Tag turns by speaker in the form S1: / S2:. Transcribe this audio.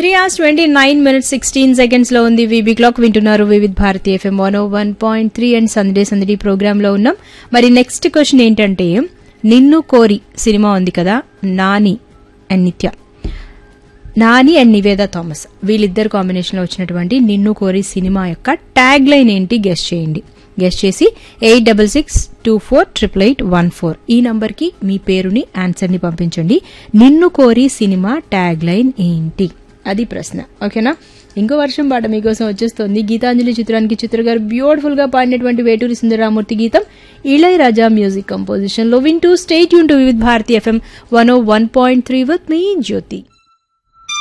S1: three hours twenty nine minutes sixteen seconds లో ఉంది వీబీ క్లాక్ వింటున్నారు Vividh Bharati FM one one point three and Sunday సందడి ప్రోగ్రామ్ లో ఉన్నాం మరి నెక్స్ట్ క్వశ్చన్ ఏంటంటే నిన్ను కోరి సినిమా ఉంది కదా నాని అండ్ నిత్య నాని అండ్ నివేద థామస్ వీళ్ళిద్దరు కాంబినేషన్ లో వచ్చినటువంటి నిన్ను కోరి సినిమా యొక్క ట్యాగ్ లైన్ ఏంటి గెస్ట్ చేయండి గెస్ట్ చేసి eight double six two four triple eight one four ఈ నంబర్ కి మీ పేరుని ఆన్సర్ ని పంపించండి నిన్ను కోరి సినిమా ట్యాగ్ లైన్ ఏంటి అది ప్రశ్న ఓకేనా ఇంకో వర్షం పాట మీకోసం వచ్చేస్తోంది గీతాంజలి చిత్రానికి చిత్ర గారు బ్యూటిఫుల్ గా పాడినటువంటి వేటూరి సుందరరామూర్తి గీతం ఇళయరాజా మ్యూజిక్ కంపోజిషన్ లో వింటూ స్టేట్ యూన్ to Vividh Bharati FM one O one point three with me Jyothi